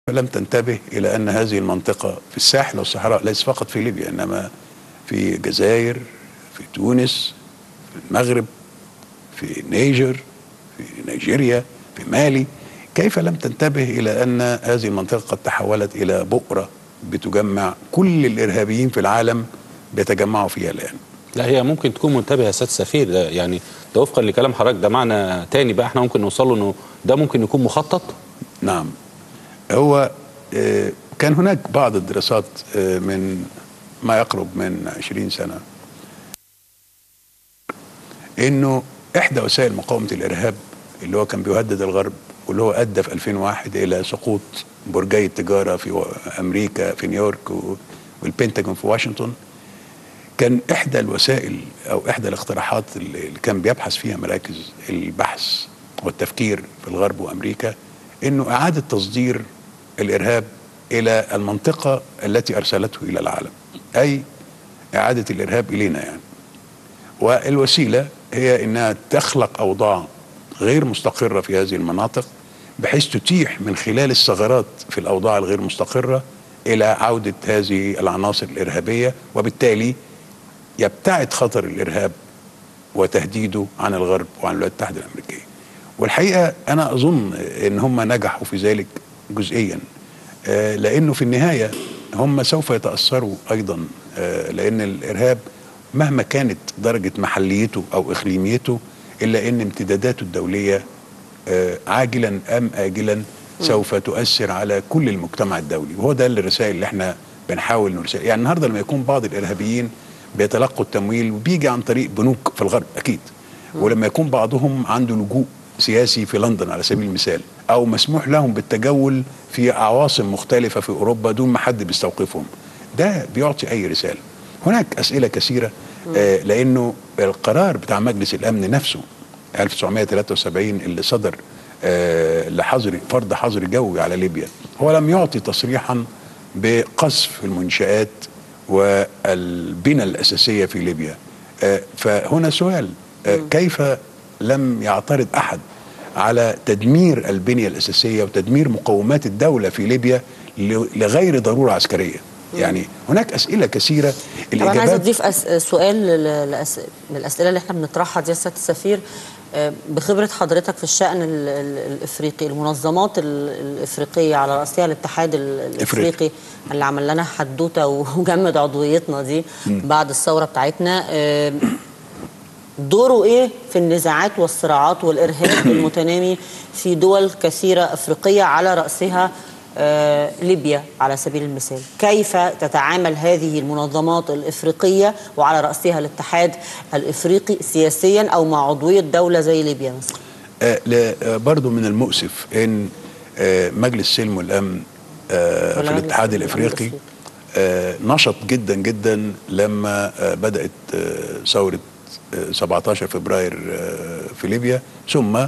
لم تنتبه الى ان هذه المنطقه في الساحل والصحراء ليس فقط في ليبيا انما في الجزائر في تونس في المغرب في نيجر في نيجيريا في مالي كيف لم تنتبه الى ان هذه المنطقه قد تحولت الى بؤره بتجمع كل الارهابيين في العالم بيتجمعوا فيها الان لا هي ممكن تكون منتبهه يا سياده السفير ده يعني ده وفقا لكلام حضرتك ده معنى تاني بقى احنا ممكن نوصل له انه ده ممكن يكون مخطط نعم هو آه، كان هناك بعض الدراسات آه، من ما يقرب من 20 سنة انه احدى وسائل مقاومة الارهاب اللي هو كان بيهدد الغرب واللي هو ادى في 2001 الى سقوط برجي التجارة في و- امريكا في نيويورك و- والبنتاجون في واشنطن كان احدى الوسائل او احدى الاقتراحات اللي اللي كان بيبحث فيها مراكز البحث والتفكير في الغرب وامريكا انه اعاده تصدير الارهاب الى المنطقه التي ارسلته الى العالم اي اعاده الارهاب الينا يعني والوسيله هي انها تخلق اوضاع غير مستقره في هذه المناطق بحيث تتيح من خلال الثغرات في الاوضاع الغير مستقره الى عوده هذه العناصر الارهابيه وبالتالي يبتعد خطر الارهاب وتهديده عن الغرب وعن الولايات المتحده الامريكيه. والحقيقه انا اظن ان هم نجحوا في ذلك جزئيا آه، لانه في النهايه هم سوف يتاثروا ايضا آه، لان الارهاب مهما كانت درجه محليته او اقليميته الا ان امتداداته الدوليه آه، عاجلا ام اجلا سوف تؤثر على كل المجتمع الدولي وهو ده الرسائل اللي احنا بنحاول نرسل يعني النهارده لما يكون بعض الارهابيين بيتلقوا التمويل وبيجي عن طريق بنوك في الغرب اكيد ولما يكون بعضهم عنده لجوء سياسي في لندن على سبيل المثال او مسموح لهم بالتجول في عواصم مختلفه في اوروبا دون ما حد بيستوقفهم ده بيعطي اي رساله هناك اسئله كثيره آه لانه القرار بتاع مجلس الامن نفسه 1973 اللي صدر آه لحظر فرض حظر جوي على ليبيا هو لم يعطي تصريحا بقصف المنشآت والبنى الأساسية في ليبيا آه فهنا سؤال آه كيف لم يعترض أحد على تدمير البنية الأساسية وتدمير مقومات الدولة في ليبيا ل- لغير ضرورة عسكرية يعني هناك أسئلة كثيرة طب انا عايزه الإجابات اضيف أس... سؤال ل- لأس... من الاسئله اللي احنا بنطرحها دي يا سياده السفير آه، بخبره حضرتك في الشان ال... ال... الافريقي المنظمات ال... الافريقيه على راسها الاتحاد ال... الافريقي اللي عمل لنا حدوته وجمد عضويتنا دي بعد الثوره بتاعتنا آه، دوره ايه في النزاعات والصراعات والارهاب المتنامي في دول كثيره افريقيه على راسها آه، ليبيا على سبيل المثال كيف تتعامل هذه المنظمات الافريقيه وعلى راسها الاتحاد الافريقي سياسيا او مع عضويه دوله زي ليبيا مثلا آه ل- آه، برضو من المؤسف ان آه مجلس السلم والامن آه ولا في مجلس الاتحاد السلم والأمن الافريقي آه نشط جدا جدا لما آه بدات آه ثوره آه 17 فبراير آه في ليبيا ثم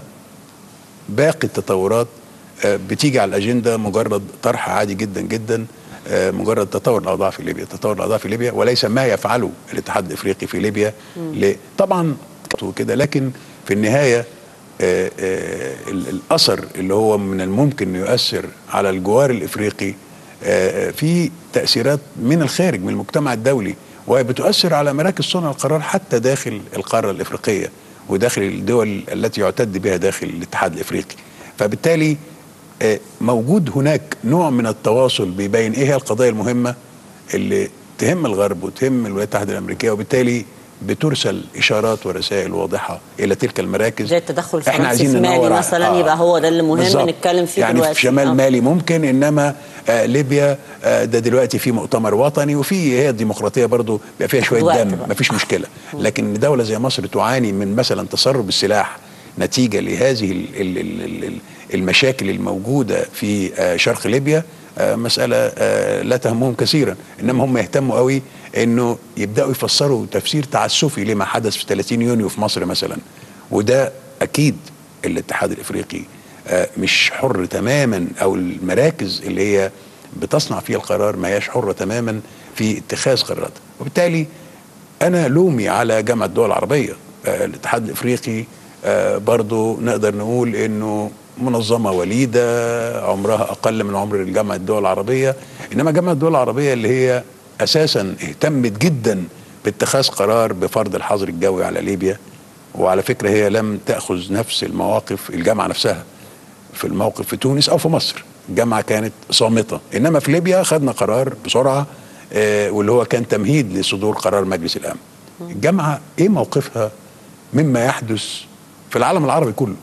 باقي التطورات آه، بتيجي على الاجنده مجرد طرح عادي جدا جدا آه، مجرد تطور الاوضاع في ليبيا تطور الاوضاع في ليبيا وليس ما يفعله الاتحاد الافريقي في ليبيا ل- طبعا وكده لكن في النهايه آه، آه، ال- الاثر اللي هو من الممكن انه يؤثر على الجوار الافريقي آه، في تاثيرات من الخارج من المجتمع الدولي وهي بتؤثر على مراكز صنع القرار حتى داخل القاره الافريقيه وداخل الدول التي يعتد بها داخل الاتحاد الافريقي فبالتالي آه، موجود هناك نوع من التواصل بيبين ايه هي القضايا المهمه اللي تهم الغرب وتهم الولايات المتحده الامريكيه وبالتالي بترسل اشارات ورسائل واضحه الى تلك المراكز زي التدخل احنا الفرنسي عايزين في مالي ندور على- مثلا يبقى هو ده اللي مهم بالظبط. نتكلم فيه يعني دلوقتي في شمال آه. مالي ممكن انما آه ليبيا آه ده دلوقتي في مؤتمر وطني وفي هي الديمقراطيه برضو بيبقى فيها شويه وقت دم بقى. مفيش مشكله لكن دوله زي مصر تعاني من مثلا تسرب السلاح نتيجه لهذه ال- ال- ال- ال- المشاكل الموجوده في آه شرق ليبيا آه مساله آه لا تهمهم كثيرا انما هم يهتموا قوي انه يبداوا يفسروا تفسير تعسفي لما حدث في 30 يونيو في مصر مثلا وده اكيد الاتحاد الافريقي آه، مش حر تماما او المراكز اللي هي بتصنع فيها القرار ما هياش حره تماما في اتخاذ قرارات وبالتالي انا لومي على جامعه الدول العربيه آه، الاتحاد الافريقي آه، برضو نقدر نقول انه منظمه وليده عمرها اقل من عمر الجامعه الدول العربيه انما جامعه الدول العربيه اللي هي اساسا اهتمت جدا باتخاذ قرار بفرض الحظر الجوي على ليبيا وعلى فكره هي لم تاخذ نفس المواقف الجامعه نفسها في الموقف في تونس او في مصر الجامعه كانت صامته انما في ليبيا خدنا قرار بسرعه آه واللي هو كان تمهيد لصدور قرار مجلس الامن الجامعه ايه موقفها مما يحدث في العالم العربي كله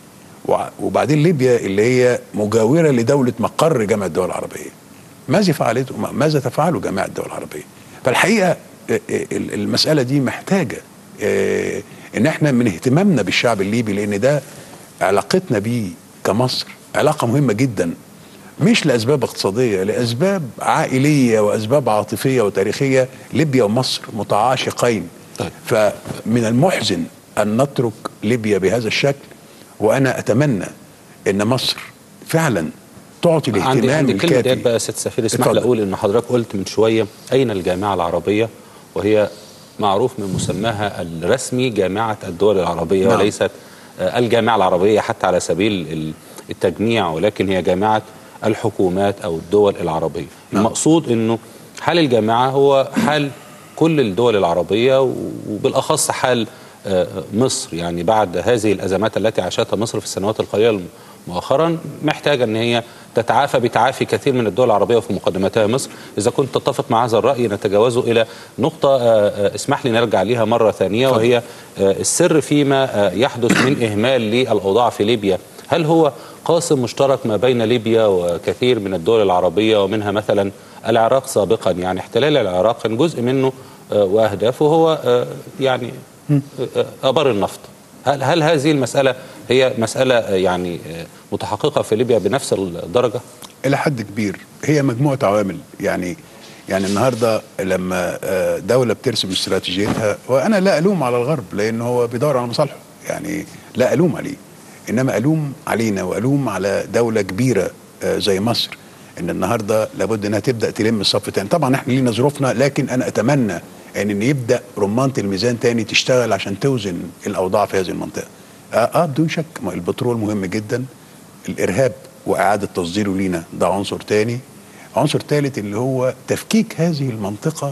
وع- وبعدين ليبيا اللي هي مجاوره لدوله مقر جامعه الدول العربيه ماذا فعلته ماذا تفعل جامعه الدول العربيه فالحقيقه آه، آه، المساله دي محتاجه آه، ان احنا من اهتمامنا بالشعب الليبي لان ده علاقتنا بيه كمصر علاقه مهمه جدا مش لاسباب اقتصاديه لاسباب عائليه واسباب عاطفيه وتاريخيه ليبيا ومصر متعاشقين طيب. فمن المحزن ان نترك ليبيا بهذا الشكل وانا اتمنى ان مصر فعلا تعطي عندي الاهتمام عندي كلمه ديت الكافي بقى يا سيد سفير اسمح لي اتفضل. اقول ان حضرتك قلت من شويه اين الجامعه العربيه وهي معروف من مسماها الرسمي جامعه الدول العربيه نعم. وليست آه، الجامعه العربيه حتى على سبيل ال- التجميع ولكن هي جامعه الحكومات او الدول العربيه نعم. المقصود انه حال الجامعه هو حال كل الدول العربيه و- وبالاخص حال آه، مصر يعني بعد هذه الازمات التي عاشتها مصر في السنوات القليله مؤخرا محتاجه ان هي تتعافى بتعافي كثير من الدول العربيه وفي مقدمتها مصر اذا كنت تتفق مع هذا الراي نتجاوزه الى نقطه آه، آه، اسمح لي نرجع ليها مره ثانيه وهي آه، السر فيما آه، يحدث من اهمال للاوضاع في ليبيا هل هو قاسم مشترك ما بين ليبيا وكثير من الدول العربيه ومنها مثلا العراق سابقا يعني احتلال العراق كان جزء منه آه، واهدافه هو آه، يعني آه، آه، ابار النفط هل هل هذه المساله هي مساله آه، يعني آه، متحققه في ليبيا بنفس الدرجه؟ الى حد كبير هي مجموعه عوامل يعني يعني النهارده لما آه، دوله بترسم استراتيجيتها وانا لا الوم على الغرب لان هو بيدور على مصالحه يعني لا الوم عليه انما الوم علينا والوم على دوله كبيره آه، زي مصر ان النهارده لابد انها تبدا تلم الصف تاني طبعا احنا لينا ظروفنا لكن انا اتمنى ان ان يبدا رمانه الميزان تاني تشتغل عشان توزن الاوضاع في هذه المنطقه اه, آه بدون شك ما البترول مهم جدا الارهاب واعاده تصديره لينا ده عنصر تاني عنصر ثالث اللي هو تفكيك هذه المنطقه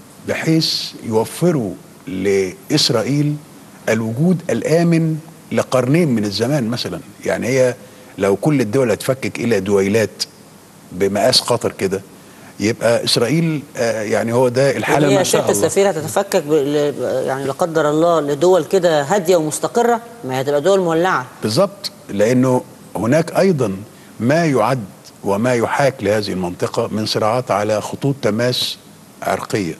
بحيث يوفروا لاسرائيل الوجود الامن لقرنين من الزمان مثلا يعني هي لو كل الدول هتفكك الى دويلات بمقاس قطر كده يبقى اسرائيل آه يعني هو ده الحاله هي ما سياده السفير هتتفكك ب- ل- يعني لا قدر الله لدول كده هاديه ومستقره ما هي هتبقى دول مولعه بالظبط لانه هناك ايضا ما يعد وما يحاك لهذه المنطقه من صراعات على خطوط تماس عرقيه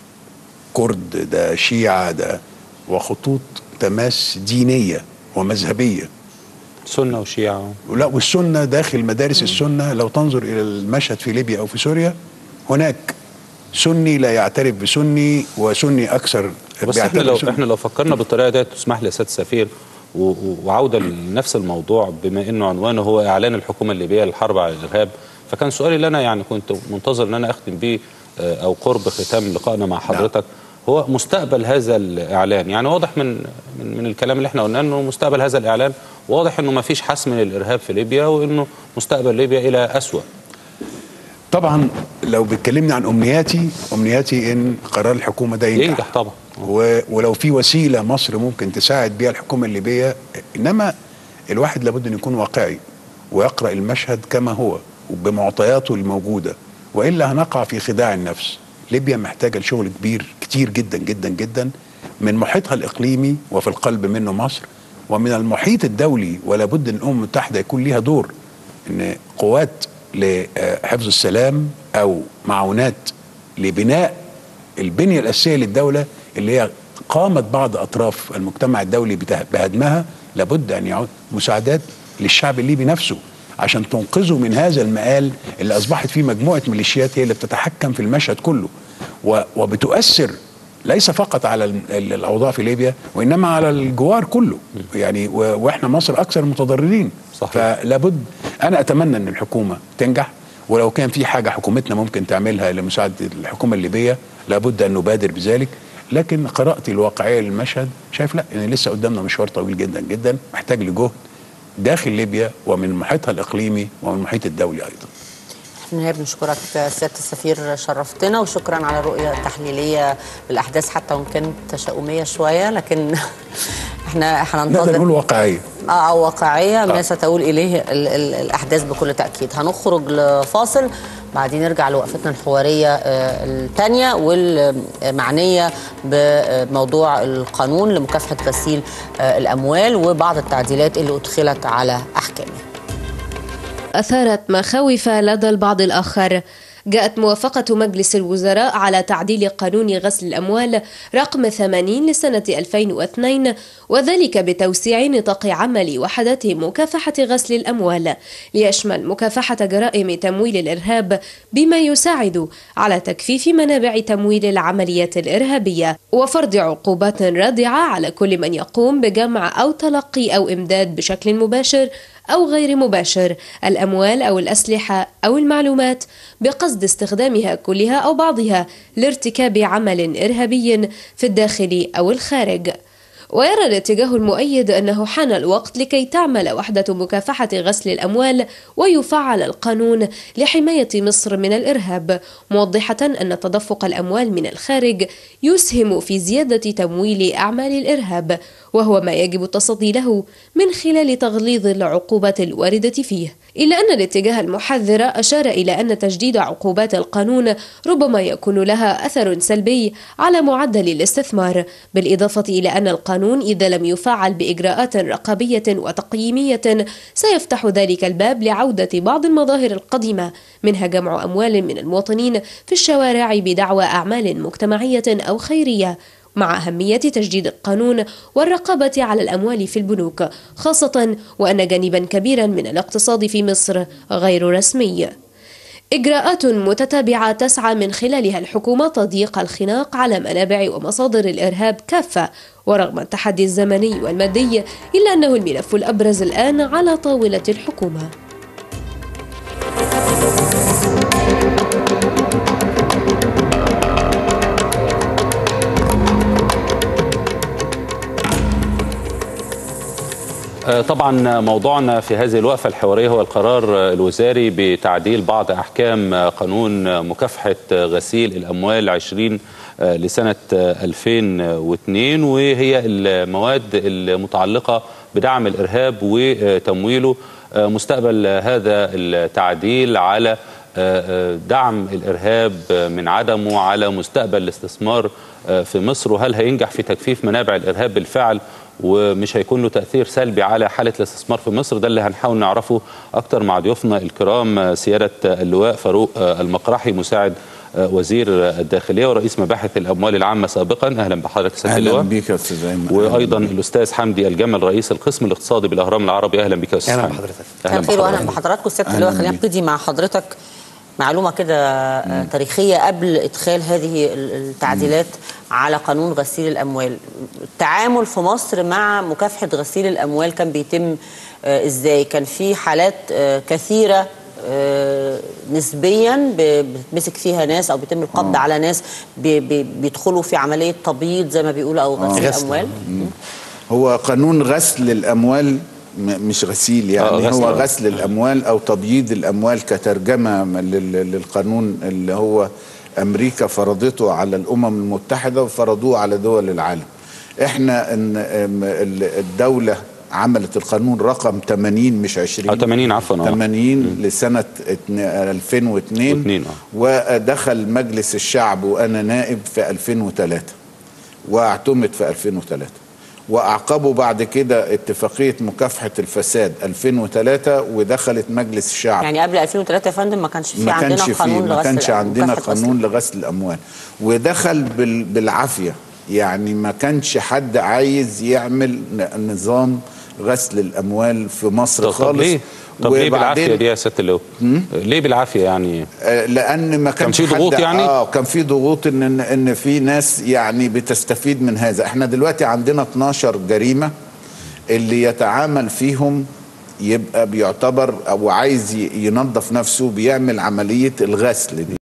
كرد ده شيعه ده وخطوط تماس دينيه ومذهبيه سنه وشيعه لا والسنه داخل مدارس السنه لو تنظر الى المشهد في ليبيا او في سوريا هناك سني لا يعترف بسني وسني اكثر بس احنا بيعترف لو بسني. احنا لو فكرنا بالطريقه ديت تسمح لي يا سياده السفير و- و- وعوده لنفس الموضوع بما انه عنوانه هو اعلان الحكومه الليبيه للحرب على الارهاب فكان سؤالي اللي انا يعني كنت منتظر ان انا اختم بيه آه، او قرب ختام لقائنا مع حضرتك هو مستقبل هذا الاعلان يعني واضح من من, من الكلام اللي احنا قلناه انه مستقبل هذا الاعلان واضح انه ما فيش حسم للارهاب في ليبيا وانه مستقبل ليبيا الى اسوأ طبعا لو بتكلمني عن امنياتي امنياتي ان قرار الحكومه ده ينجح ينجح طبعا و- ولو في وسيله مصر ممكن تساعد بيها الحكومه الليبيه انما الواحد لابد ان يكون واقعي ويقرا المشهد كما هو وبمعطياته الموجوده والا هنقع في خداع النفس ليبيا محتاجه لشغل كبير كتير جدا جدا جدا من محيطها الاقليمي وفي القلب منه مصر ومن المحيط الدولي ولا بد ان الامم المتحده يكون ليها دور ان قوات لحفظ السلام او معونات لبناء البنيه الاساسيه للدوله اللي هي قامت بعض اطراف المجتمع الدولي بته- بهدمها لابد ان يعود مساعدات للشعب الليبي نفسه عشان تنقذه من هذا المآل اللي اصبحت فيه مجموعه ميليشيات هي اللي بتتحكم في المشهد كله و- وبتؤثر ليس فقط على ال- ال- الاوضاع في ليبيا وانما على الجوار كله يعني و- واحنا مصر اكثر المتضررين صحيح. فلابد انا اتمنى ان الحكومه تنجح ولو كان في حاجه حكومتنا ممكن تعملها لمساعده الحكومه الليبيه لابد ان نبادر بذلك لكن قراءتي الواقعيه للمشهد شايف لا ان لسه قدامنا مشوار طويل جدا جدا محتاج لجهد داخل ليبيا ومن محيطها الاقليمي ومن المحيط الدولي ايضا في النهايه بنشكرك سياده السفير شرفتنا وشكرا على الرؤيه التحليليه للاحداث حتى وان كانت تشاؤميه شويه لكن احنا نقدر هننتظر نقول واقعيه اه أو واقعيه ما آه. ستؤول اليه ال ال الاحداث بكل تاكيد هنخرج لفاصل بعدين نرجع لوقفتنا الحواريه آه، الثانيه والمعنيه بموضوع القانون لمكافحه غسيل آه، الاموال وبعض التعديلات اللي ادخلت على احكامه أثارت مخاوف لدى البعض الآخر جاءت موافقة مجلس الوزراء على تعديل قانون غسل الأموال رقم 80 لسنة 2002 وذلك بتوسيع نطاق عمل وحدات مكافحة غسل الأموال ليشمل مكافحة جرائم تمويل الإرهاب بما يساعد على تكفيف منابع تمويل العمليات الإرهابية وفرض عقوبات رادعة على كل من يقوم بجمع أو تلقي أو إمداد بشكل مباشر أو غير مباشر الأموال أو الأسلحة أو المعلومات بقصد استخدامها كلها أو بعضها لارتكاب عمل إرهابي في الداخل أو الخارج ويرى الاتجاه المؤيد أنه حان الوقت لكي تعمل وحدة مكافحة غسل الأموال ويفعل القانون لحماية مصر من الإرهاب موضحة أن تدفق الأموال من الخارج يسهم في زيادة تمويل أعمال الإرهاب وهو ما يجب التصدي له من خلال تغليظ العقوبات الواردة فيه إلا أن الاتجاه المحذر أشار إلى أن تجديد عقوبات القانون ربما يكون لها أثر سلبي على معدل الاستثمار بالإضافة إلى أن القانون إذا لم يفعل بإجراءات رقابية وتقييمية سيفتح ذلك الباب لعودة بعض المظاهر القديمة منها جمع أموال من المواطنين في الشوارع بدعوى أعمال مجتمعية أو خيرية مع أهمية تجديد القانون والرقابة على الأموال في البنوك خاصة وأن جانبا كبيرا من الاقتصاد في مصر غير رسمي إجراءات متتابعة تسعى من خلالها الحكومة تضييق الخناق على منابع ومصادر الإرهاب كافة ورغم التحدي الزمني والمادي إلا أنه الملف الأبرز الآن على طاولة الحكومة آه، طبعا موضوعنا في هذه الوقفة الحوارية هو القرار آه، الوزاري بتعديل بعض أحكام آه، قانون آه، مكافحة آه، غسيل الأموال 20 آه، لسنة آه، 2002 وهي المواد المتعلقة بدعم الإرهاب وتمويله آه، مستقبل آه، هذا التعديل على آه، آه، دعم الإرهاب آه، من عدمه على مستقبل الاستثمار آه، في مصر وهل هينجح في تكفيف منابع الإرهاب بالفعل ومش هيكون له تأثير سلبي على حالة الاستثمار في مصر ده اللي هنحاول نعرفه أكتر مع ضيوفنا الكرام آه، سيادة اللواء فاروق آه، المقرحي مساعد آه، وزير الداخلية ورئيس مباحث الأموال العامة سابقا أهلا بحضرتك سيادة اهلا اللواء بيك يا استاذ ايمن وأيضا الأستاذ حمدي الجمل رئيس القسم الاقتصادي بالأهرام العربي أهلا بك يا أستاذ أهلا حمدي. بحضرتك. مساء الخير واهلا بحضرتك. بحضراتكم سياده أهلاً اللواء خلينا بيك. نبتدي مع حضرتك معلومه كده آه، تاريخيه قبل ادخال هذه ال- التعديلات على قانون غسيل الاموال التعامل في مصر مع مكافحه غسيل الاموال كان بيتم آه، ازاي كان في حالات آه، كثيره آه، نسبيا ب- بتمسك فيها ناس او بيتم القبض على ناس بي- بي- بيدخلوا في عمليه تبييض زي ما بيقولوا او غسيل غسل. الاموال هو قانون غسل الاموال م- مش غسيل يعني آه، غسل. هو غسل الاموال او تبييض الاموال كترجمه م- لل- للقانون اللي هو امريكا فرضته على الامم المتحده وفرضوه على دول العالم احنا ان ام- ال- الدوله عملت القانون رقم 80 مش 20 آه، 80 عفواً، آه. 80 لسنه اتن- 2002 واثنين، آه. ودخل مجلس الشعب وانا نائب في 2003 واعتمد في 2003 واعقبوا بعد كده اتفاقيه مكافحه الفساد 2003 ودخلت مجلس الشعب يعني قبل 2003 يا فندم ما كانش في ما عندنا كانش قانون فيه ما لغسل كانش عندنا مكافحة غسل قانون لغسل الاموال ودخل بال بالعافيه يعني ما كانش حد عايز يعمل ن- نظام غسل الاموال في مصر طب, طب خالص ليه؟ طب ليه وبعدين- بالعافية دي يا سيادة اللواء؟ ليه بالعافية يعني؟ آه، لان ما كانش في ضغوط حد يعني؟ اه كان في ضغوط ان ان إن في ناس يعني بتستفيد من هذا احنا دلوقتي عندنا 12 جريمه اللي يتعامل فيهم يبقى بيعتبر او عايز ي- ينظف نفسه بيعمل عمليه الغسل دي